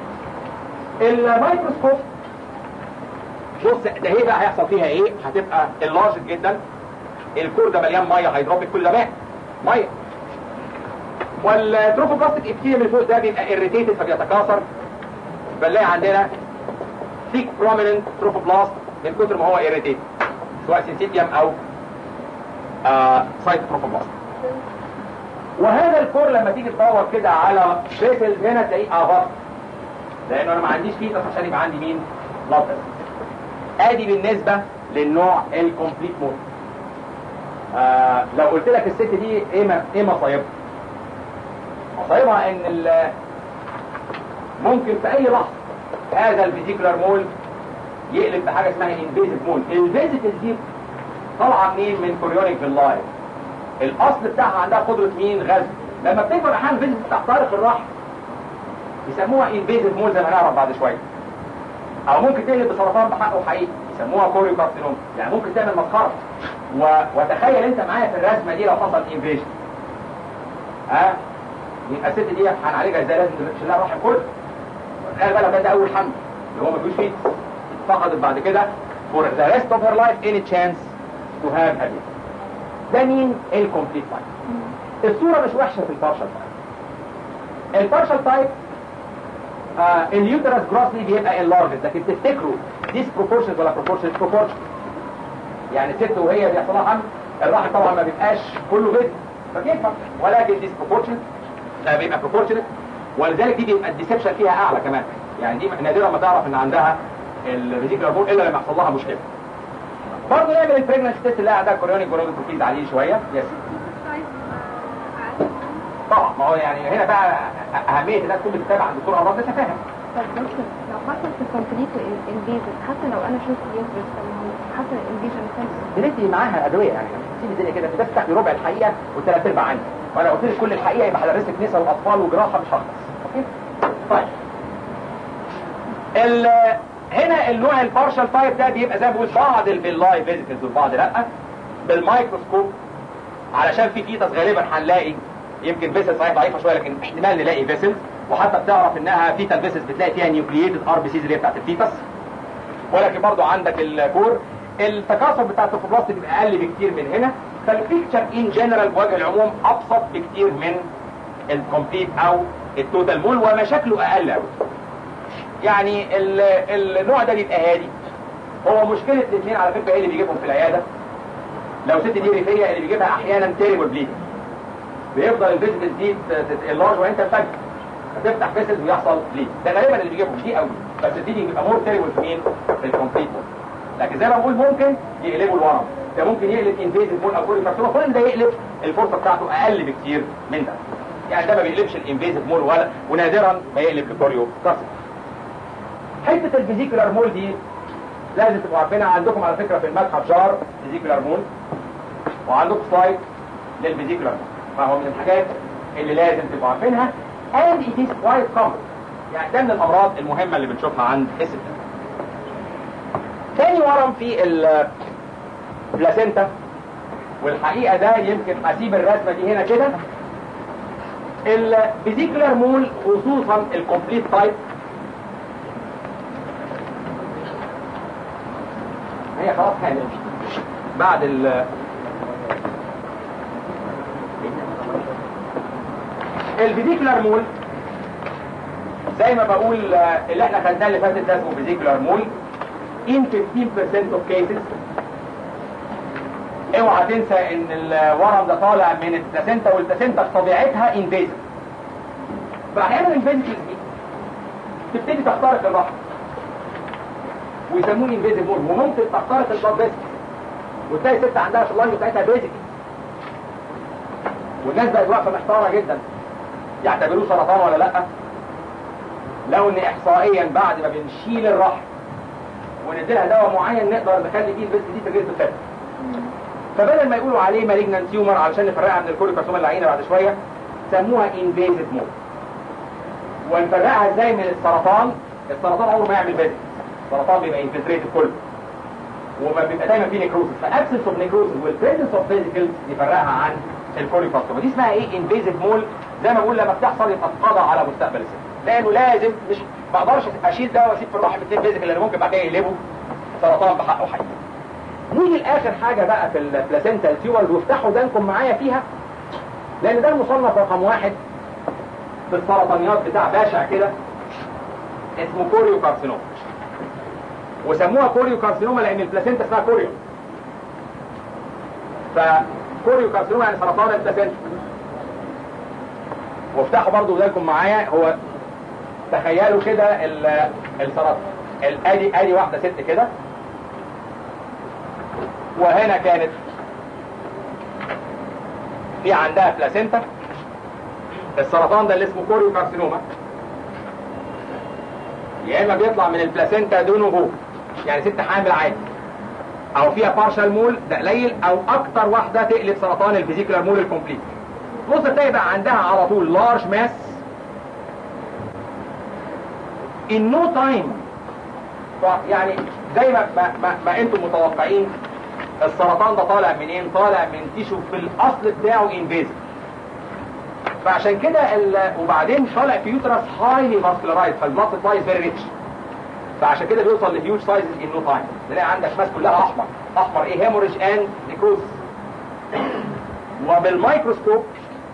حاجه الميكروسكوب بص ده هي بقى هيحصل فيها ايه هتبقى اللارج جدا الكور ده مليان ميه هيدروبك كل ده ماء ميه والتروفوبلاستيك ابتيريوم اللي فوق ده بيبقى irritated فبيتكاثر بنلاقي عندنا thick prominent تروفوبلاست من كتر ما هو irritated سواء سينسيتيوم او آه سايت تروفوبلاست وهذا الكور لما تيجي تدور كده على فيسل هنا تلاقيه اهبط لانه انا ما عنديش فيتس عشان يبقى عندي مين لاتس ادي بالنسبه للنوع الكومبليت مود آه لو قلت لك الست دي ايه ما ايه مصايبها مصايبها ان ال- ممكن في اي لحظه هذا الفيزيكولار مول يقلب بحاجه اسمها انفيزيف مول الفيزيكال دي طالعه منين من كوريونيك باللاي الاصل بتاعها عندها قدره مين غزل لما بتكبر احيانا فيزيك تخترق الرحم يسموها انفيزيف مول زي ما هنعرف بعد شويه او ممكن تقلب بسرطان بحقه حقيقي يسموها كوريو كارسينوم يعني ممكن تعمل مسخره و... وتخيل انت معايا في الرسمه دي لو حصل انفيجن ها يبقى الست دي هنعالجها ازاي لازم تشيل لها الرحم كله تخيل بقى لو كان ده اول حمل اللي هو ما فيهوش فيت فقدت بعد كده for the rest of her life any chance to have a baby ده مين الكومبليت تايب الصوره مش وحشه في البارشال تايب البارشال تايب آه اليوترس جروسلي بيبقى enlarged لكن تفتكروا disproportionate ولا proportionate proportion يعني الست وهي بيحصل لها حمل الرحم طبعا ما بيبقاش كله بيت فبيكبر ولكن disproportionate ده بيبقى proportionate ولذلك دي بيبقى الديسبشن فيها اعلى كمان يعني دي نادرا ما تعرف ان عندها الفيزيكال بول الا لما يحصل لها مشكله برضه نعمل البريجننت تيست اللي عندها كوريونيك جونوميتروفيز عليه شويه يس طبعا ما هو يعني هنا بقى اهميه انها تكون بتتابع عند الدكتور امراض تفاهم طب دكتور لو حصل في كومبليت انفيجن حتى لو انا شفت يوترس حصل انفيجن بندي معاها ادويه يعني سيب الدنيا كده ده تحكي ربع الحقيقه وثلاث ارباع عني وانا قلت لك كل الحقيقه يبقى هدرسك نساء واطفال وجراحه مش هخلص اوكي طيب ال هنا النوع البارشال تايب ده بيبقى زي ما بقول بعض البيلاي فيزيكلز والبعض لا بالميكروسكوب علشان في فيتس غالبا هنلاقي يمكن فيسل صحيح ضعيفه شويه لكن احتمال نلاقي فيسل وحتى بتعرف انها فيتال فيسلز بتلاقي فيها نيوكلييتد ار بي سيز اللي هي بتاعت الفيتس ولكن برضو عندك الكور التكاثر بتاع التروفوبلاست بيبقى اقل بكتير من هنا فالبيكتشر ان جنرال بوجه العموم ابسط بكتير من الكومبليت او التوتال مول ومشاكله اقل قوي يعني ال- النوع ده بيبقى هادي هو مشكله الاثنين على فكره ايه اللي بيجيبهم في العياده لو ست دي ريفيه اللي بيجيبها احيانا تيريبل بليدنج بيفضل الفيزيكال دي اللارج وانت فجأة هتفتح فيسل ويحصل بليد ده غالبا اللي بيجيبهم دي قوي بس دي بيبقى مور تيريبل في مين في الكومبليت مول لكن زي ما بقول ممكن يقلبوا الورم ده ممكن يقلب انفيزيف مول او كوري كارسينوما كل ده يقلب الفرصه بتاعته اقل بكتير من ده يعني ده ما بيقلبش الانفيزيف مول ولا ونادرا ما يقلب الكوريو كارسينوما حته الفيزيكولار مول دي لازم تبقوا عارفينها عندكم على فكره في المتحف جار فيزيكولار مول وعندكم سلايد للفيزيكولار مول فهو من الحاجات اللي لازم تبقوا عارفينها and it is quite common يعني ده من الامراض المهمه اللي بنشوفها عند الستات تاني ورم في البلاسينتا والحقيقه ده يمكن اسيب الرسمه دي هنا كده الفيزيكولار مول خصوصا الكومبليت تايب هي خلاص حامل بعد ال الفيزيكولار مول زي ما بقول آه، اللي احنا خدناه اللي فاتت ده اسمه فيزيكولار مول in 15% of cases اوعى تنسى ان الورم ده طالع من البلاسينتا والبلاسينتا بطبيعتها انفيزيف فاحيانا الانفيزيف دي تبتدي تخترق الرحم ويسموه انفيزيف مول وممكن تخترق البلاد فيسل وتلاقي ست عندها في اللنج بتاعتها بيزك والناس بقت واقفه محتاره جدا يعتبروه سرطان ولا لا لو ان احصائيا بعد ما بنشيل الرحم ونديلها دواء معين نقدر نخلي فيه البيست دي تجربه الفاتح فبدل ما يقولوا عليه مالجنان تيومر علشان نفرقها من الكوليكارسوما اللي عينا بعد شويه سموها انفيزيف مول ونفرقها ازاي من السرطان السرطان عمره ما يعمل بيزك السرطان بيبقى انفلتريتد كله وما بيبقى دايما فيه نيكروسس فابسنس اوف نيكروسس والبريزنس اوف فيزيكال يفرقها عن الكوليكاستوما دي اسمها ايه انفيزيف مول زي ما بقول لما بتحصل يبقى قضاء على مستقبل الست لانه لازم مش ما اقدرش اشيل ده واسيب في الرحم اثنين فيزيكال لان ممكن بعد كده يقلبوا سرطان بحقه حي نيجي لاخر حاجه بقى في البلاسينتا تيومرز وافتحوا دانكم معايا فيها لان ده المصنف رقم واحد في السرطانيات بتاع باشع كده اسمه كوريو كارسينوما وسموها كوريو كارسينوما لان البلاسينتا اسمها كوريو فكوريو كارسينوما يعني سرطان البلاسينتا وافتحوا برضو ذلكم معايا هو تخيلوا كده ال- السرطان ال- ادي ادي واحده ست كده وهنا كانت في عندها بلاسينتا السرطان ده اللي اسمه كوريو كارسينوما يا اما بيطلع من البلاسينتا دونه هو يعني ست حامل عادي او فيها بارشال مول ده قليل او اكتر واحده تقلب سرطان الفيزيكولار مول الكومبليت بص تلاقي بقى عندها على طول لارج ماس in no time يعني زي ما ما, ما, ما انتم متوقعين السرطان ده طالع منين طالع من تيشو في الاصل بتاعه انفيزيف فعشان كده ال... وبعدين طالع في يوترس هايلي ماسكولارايز فالبلاد سبلاي فيري ريتش فعشان كده بيوصل لهيوج سايزز ان نو تايم تلاقي عندك ماس كلها احمر احمر ايه هيموريج اند نيكروز وبالميكروسكوب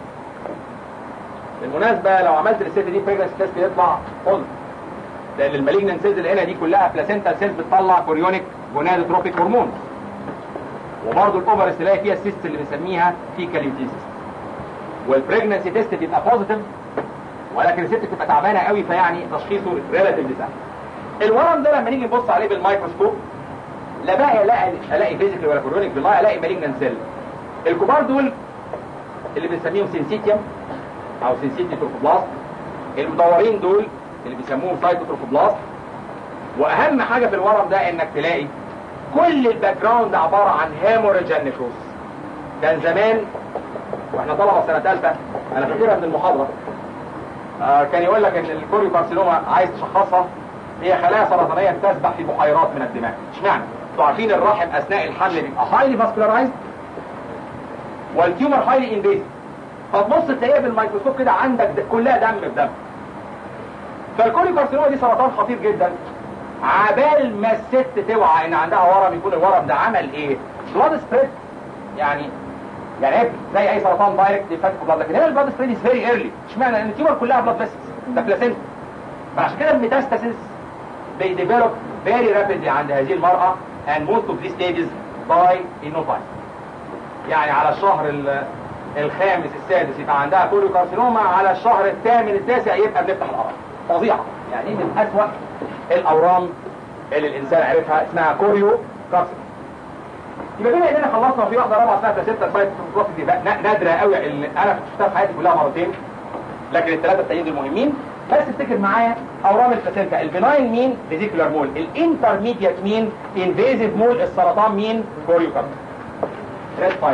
بالمناسبه لو عملت الست دي بريجنس تيست يطلع فول لان المالجنان سيلز اللي هنا دي كلها بلاسينتا سيلز بتطلع كوريونيك جونادوتروبيك هرمون وبرضه الاوفرز تلاقي فيها السيست اللي بنسميها فيكال يوتيسيس والبريجنسي تيست بيبقى بوزيتيف ولكن الست بتبقى تعبانه قوي فيعني تشخيصه ريلاتيفلي سهل الورم ده لما نيجي نبص عليه بالميكروسكوب لا بقى الاقي الاقي فيزيكال ولا كورونيك بالله الاقي مالجنان سيل الكبار دول اللي بنسميهم سينسيتيوم او سينسيتي تروفوبلاست المدورين دول اللي بيسموهم سايتوتروفوبلاست واهم حاجه في الورم ده انك تلاقي كل الباك جراوند عباره عن هيموريج نيكروس كان زمان واحنا طلبه سنه ثالثه انا فاكرها من المحاضره آه كان يقول لك ان الكوريو كارسينوما عايز تشخصها هي خلايا سرطانيه بتسبح في بحيرات من الدماغ اشمعنى انتوا عارفين الرحم اثناء الحمل بيبقى هايلي فاسكولارايزد والتيومر هايلي انفيزيف فتبص تلاقيها بالميكروسكوب كده عندك د- كلها دم في دم فالكوريو كارسينوما دي سرطان خطير جدا عبال ما الست توعى ان عندها ورم يكون الورم ده عمل ايه بلاد سبريد يعني يعني ايه زي اي سرطان دايركت يفتح بلاد لكن هنا البلاد سبريد از فيري ايرلي اشمعنى لان التيومر كلها بلاد فيسلز ده بلاسينتا فعشان كده الميتاستاسيس they develop very rapidly عند هذه المرأة and most of these stages die in no time يعني على الشهر ال- الخامس السادس يبقى عندها كوريو كارسينوما على الشهر الثامن التاسع يبقى بنفتح الأورام فظيعة يعني دي من أسوأ الأورام اللي الإنسان عرفها اسمها كوريو كارسينوما يبقى بما اننا خلصنا في واحده رابعه اسمها بلاسينتا سايت دي بقى نا- نادره قوي اللي انا شفتها في حياتي كلها مرتين لكن الثلاثه التانيين دول مهمين بس افتكر معايا اورام البلاسينتا البناين مين فيزيكولار مول الانترميديت مين انفيزيف مول السرطان مين كوريو كارسينوما ريد فايف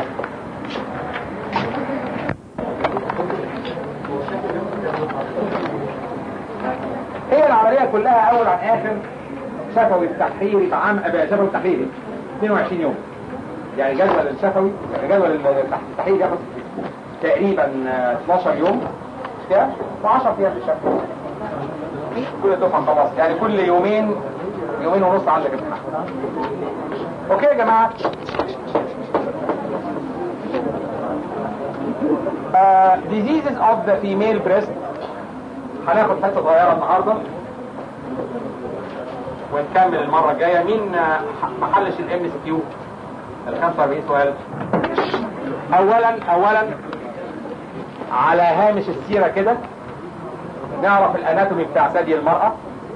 هي العملية كلها أول عن آخر شفوي التحريري عام أبقى شفوي التحريري 22 يوم يعني جدول الشفوي جدول التح- التحريري ياخد تقريبا آه، 12 يوم مش كده؟ و10 أيام في الشفوي كل دفعة خلاص يعني كل يومين يومين ونص عندك امتحان اوكي يا جماعة uh, diseases of the female breast هناخد حته صغيره النهارده ونكمل المره الجايه مين آه، ما حلش الام سي كيو ال 45 سؤال اولا اولا على هامش السيره كده نعرف الاناتومي بتاع ثدي المراه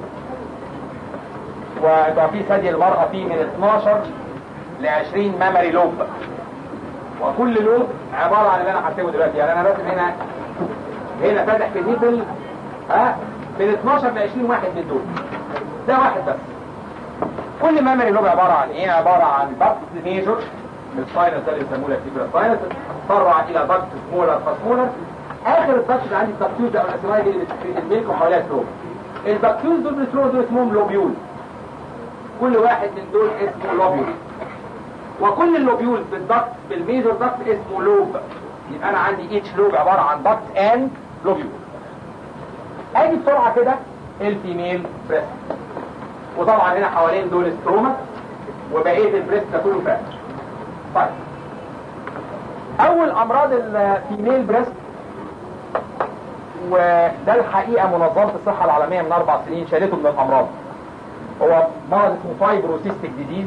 ويبقى في ثدي المراه فيه من 12 ل 20 مامري لوب وكل لوب عباره عن اللي انا هكتبه دلوقتي يعني انا راسم هنا هنا فاتح في النيبل ها من 12 ل 20 واحد من دول ده واحد بس كل ميموري لوب عباره عن ايه عباره عن ضغط ميجور الساينس ده اللي بيسموه الاكتيفر ساينس تفرع الى ضغط سمولر فسمولر اخر الضغط اللي عندي التبتيوز او الاسماء دي اللي بتفرق الميلك وحواليها سلوب البكتيريا دول بنترول دول اسمهم لوبيول كل واحد من دول اسمه لوبيول وكل اللوبيول بالضغط بالميزور ضغط اسمه لوب يبقى انا عندي ايتش لوب عباره عن ضغط اند لوبيول ادي بسرعه كده الفيميل بريست وطبعا هنا حوالين دول ستروما وبقيه البريست ده كله فات طيب اول امراض الفيميل بريست وده الحقيقه منظمه الصحه العالميه من اربع سنين شالته من الامراض هو مرض اسمه فايبروسيستيك ديزيز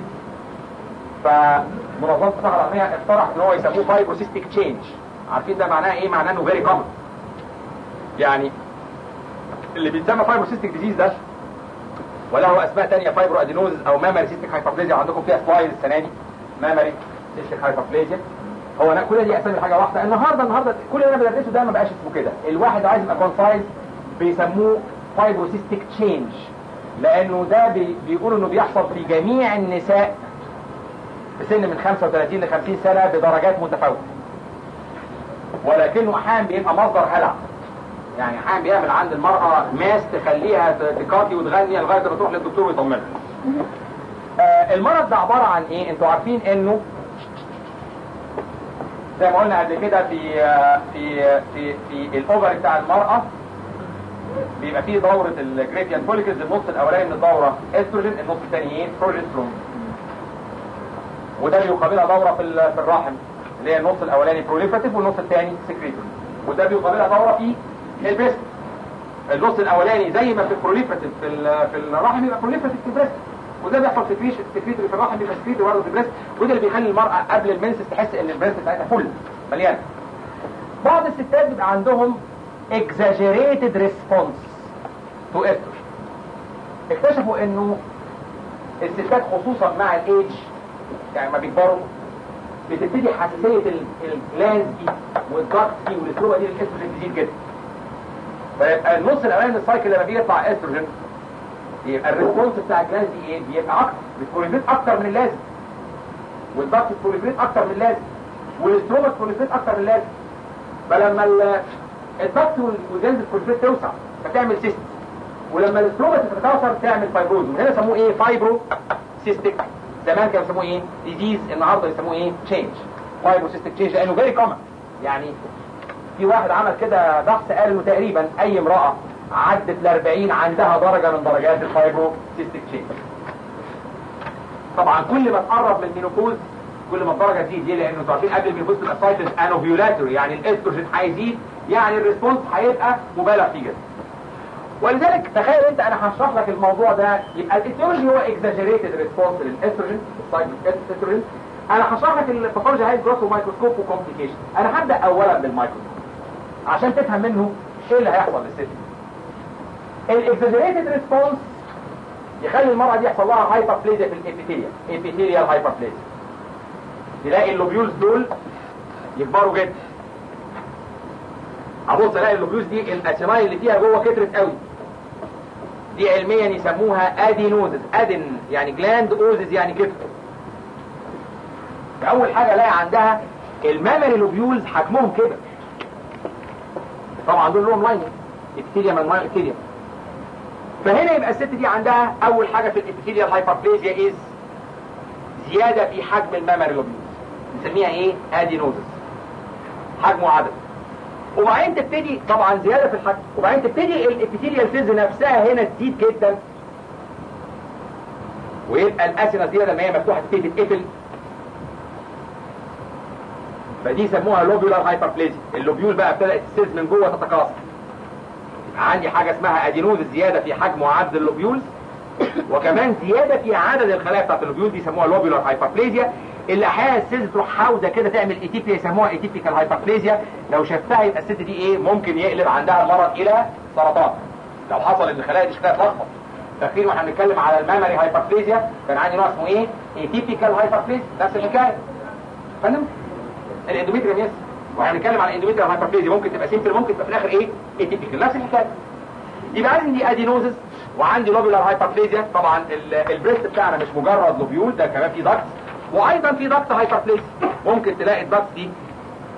فمنظمه الصحه العالميه اقترحت ان هو يسموه فايبروسيستيك تشينج عارفين ده معناه ايه معناه انه فيري كومن يعني اللي بيتسمى فايبروسيستيك ديزيز ده وله اسماء تانية فايبرو ادينوز او مامري سيستيك هايبربليزيا عندكم فيها سلايد السنه دي مامري سيستيك هايبربليزيا هو أنا كل دي اسامي حاجه واحده النهارده النهارده كل اللي انا بدرسه ده ما بقاش اسمه كده الواحد عايز يبقى كونسايز بيسموه فايبروسيستيك تشينج لانه ده بي بيقولوا انه بيحصل في جميع النساء في سن من 35 ل 50 سنه بدرجات متفاوته ولكنه احيانا بيبقى مصدر هلع يعني احيانا بيعمل عند المرأة ماس تخليها تكاكي وتغني لغاية ما تروح للدكتور ويطمنها. آه المرض ده عبارة عن ايه؟ انتوا عارفين انه زي ما قلنا قبل كده في آه في في في الاوفر بتاع المرأة بيبقى فيه دورة الجريتيان فوليكلز النص الاولاني من الدورة استروجين النص الثاني ايه؟ بروجسترون. وده بيقابلها دورة في في الرحم اللي هي النص الاولاني بروليفراتيف والنص الثاني سكريتوري. وده بيقابلها دورة في البريست النص الاولاني زي ما في البروليفراتيف في في الرحم يبقى بروليفراتيف في البريست وده بيحصل سكريشن سكريتوري في الرحم بيبقى سكريتوري برضه في البريست وده اللي بيخلي المراه قبل المنسس تحس ان البريست بتاعتها فل مليانه بعض الستات بيبقى عندهم exaggerated response to estrogen اكتشفوا انه الستات خصوصا مع الايدج يعني ما بيكبروا بتبتدي حساسيه الجلاند دي والضغط دي والاستروبه دي للاستروجين تزيد جدا فيبقى النص الاولاني من السايكل لما بيطلع استروجين يبقى الريسبونس بتاع الجلاند دي ايه بيبقى اكتر بتبروليفريت اكتر من اللازم والضغط بتبروليفريت اكتر من اللازم والاستروبه بتبروليفريت اكتر من اللازم فلما الضغط والجلاند بتبروليفريت توسع فتعمل سيست ولما الاستروبه تتكاثر تعمل فايبروز وهنا سموه ايه فايبرو سيستيك زمان كانوا يسموه ايه ديزيز النهارده يسموه ايه تشينج فايبروسيستيك تشينج لانه فيري كومن يعني في واحد عمل كده بحث قال انه تقريبا اي امراه عدت ل 40 عندها درجه من درجات الفايبروسيستيك تشينج طبعا كل ما تقرب من المينوبوز كل ما الدرجه تزيد ليه لانه انتوا عارفين قبل المينوبوز تبقى سايتس انوفيولاتوري يعني الاستروجين هيزيد يعني الريسبونس هيبقى مبالغ فيه جدا ولذلك تخيل انت انا هشرح لك الموضوع ده يبقى الايتيولوجي هو اكزاجريتد ريسبونس للاستروجين الاستروجين انا هشرح لك الباثولوجي عايز جروس ومايكروسكوب وكومبليكيشن انا هبدا اولا بالمايكروسكوب عشان تفهم منه ايه اللي هيحصل للست الاكزاجريتد ريسبونس يخلي المرأة دي يحصل لها هايبربليزيا في الابيثيليا ابيثيليال هايبربليزيا تلاقي اللوبيولز دول يكبروا جدا ابص الاقي اللوبيولز دي الاسيناي اللي فيها جوه كترت قوي دي علميا يسموها ادينوزز ادن يعني جلاند اوزز يعني كتر اول حاجه الاقي عندها المامري لوبيولز حجمهم كده طبعا دول لهم لاين ابيثيليا من مايل ابيثيليا فهنا يبقى الست دي عندها اول حاجه في الابيثيليال هايبربليزيا از زياده في حجم المامري لوبيولز نسميها ايه ادينوزس حجم وعدد وبعدين تبتدي طبعا زياده في الحجم وبعدين تبتدي الابيثيليال سيلز نفسها هنا تزيد جدا ويبقى الاسنه دي لما هي مفتوحه تبتدي تتقفل فدي يسموها لوبيولار هايبربليزيا اللوبيول بقى ابتدت السيلز من جوه تتكاثر عندي حاجه اسمها ادينوز زياده في حجم وعدد اللوبيولز وكمان زياده في عدد الخلايا بتاعت اللوبيول دي يسموها لوبيولار هايبربليزيا اللي احيانا السيلز تروح حاوده كده تعمل ايتيبيا يسموها ايتيبيكال هايبربليزيا لو شفتها يبقى الست دي ايه ممكن يقلب عندها المرض الى سرطان لو حصل ان الخلايا دي شكلها اتلخبط فاكرين واحنا بنتكلم على المامري هايبربليزيا كان عندي نوع اسمه ايه ايتيبيكال هايبربليزيا نفس الحكايه فاهم الاندوميتريوم يس واحنا بنتكلم على الاندوميتريوم هايبربليزيا ممكن تبقى سيمبل ممكن تبقى في الاخر ايه ايتيبيكال نفس الحكايه يبقى عندي ادينوزس وعندي لوبيولار هايبربليزيا طبعا البريست بتاعنا مش مجرد لوبيول ده كمان في ضغط وايضا في ضغط هايبربليزيا ممكن تلاقي الضغط دي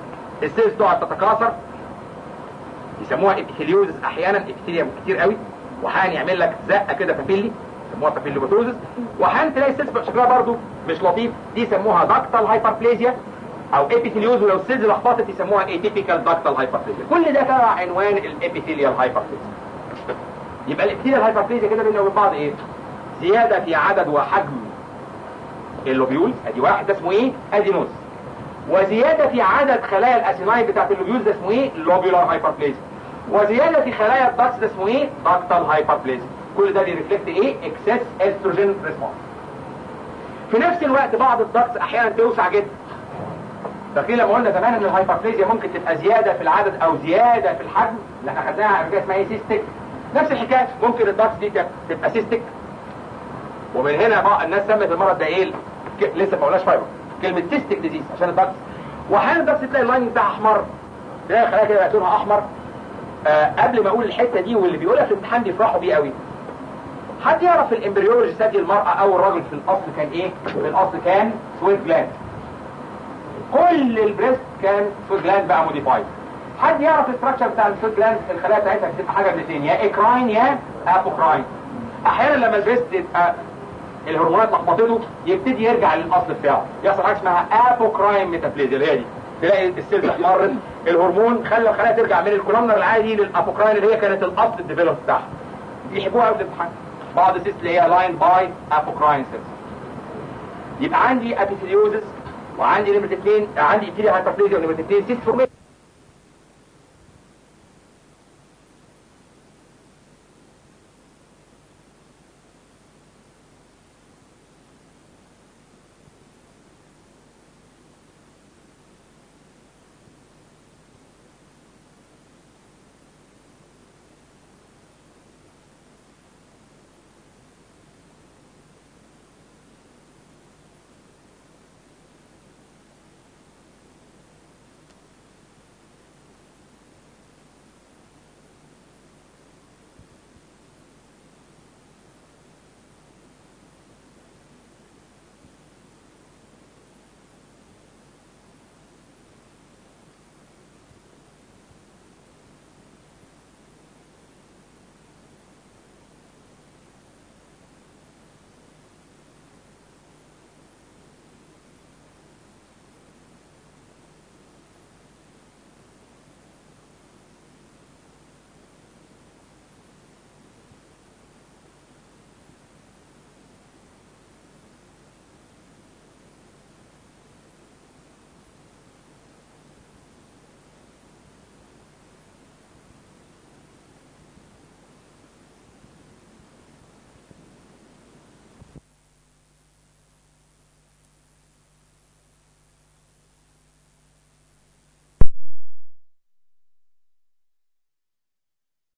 السيلز تقعد تتكاثر يسموها ابيثيليوزس احيانا ابيثيليا كتير قوي وحان يعمل لك زقه كده بابيلي يسموها بابيلوباتوزس وحان تلاقي السيلز شكلها برضو مش لطيف دي يسموها داكتال هايبربليزيا او ابيثيليوز ولو السيلز لخبطت يسموها ايتيبيكال داكتال هايبربليزيا كل ده تبع عنوان الابيثيليال هايبربليزيا يبقى الابيثيليال هايبربليزيا كده بيننا وبين بعض ايه زياده في عدد وحجم اللوبيولز ادي واحد ده اسمه ايه ادينوز وزياده في عدد خلايا الاسينايد بتاعت اللوبيولز ده اسمه ايه لوبيولار هايبربليزيا وزياده في خلايا الدكتس ده اسمه ايه داكتال هايبربليزيا كل ده بيرفلكت ايه اكسس استروجين ريسبونس في نفس الوقت بعض الدكتس احيانا توسع جدا فاكرين لما قلنا زمان ان الهايبربليزيا ممكن تبقى زياده في العدد او زياده في الحجم اللي احنا خدناها قبل كده اسمها ايه سيستيك نفس الحكايه ممكن الدكتس دي تبقى سيستيك ومن هنا بقى الناس سمت المرض ده ايه ك- لسه ما قلناش فايبر كلمه سيستيك ديزيز عشان الدكتس واحيانا الدكتس تلاقي اللاين بتاعها احمر تلاقي خلايا كده بقى لونها احمر آه قبل ما اقول الحته دي واللي بيقولها في الامتحان بيفرحوا بيه قوي حد يعرف الامبريولوجي ثدي المرأة او الراجل في الاصل كان ايه في الاصل كان سويت جلاند كل البريست كان سويت جلاند بقى موديفايد حد يعرف الاستراكشر بتاع السويت جلاند الخلايا بتاعتها بتبقى حاجه من الاثنين يا اكراين يا ابوكراين احيانا لما البريست يبقى الهرمونات لخبطته يبتدي يرجع للاصل بتاعه يحصل حاجه اسمها ابوكراين ميتافليزيا اللي هي دي تلاقي السيلز احمرت الهرمون خلى الخلايا ترجع من الكولومنر العادي للابوكراين اللي هي كانت الاصل الديفلوب بتاعها بيحبوها قوي في الامتحان بعض السيست اللي هي لاين باي ابوكراين سيلز يبقى عندي ابيثيليوزس وعندي نمرة اثنين عندي ابتدي هايبربليزيا ونمرة اثنين سيست فورميشن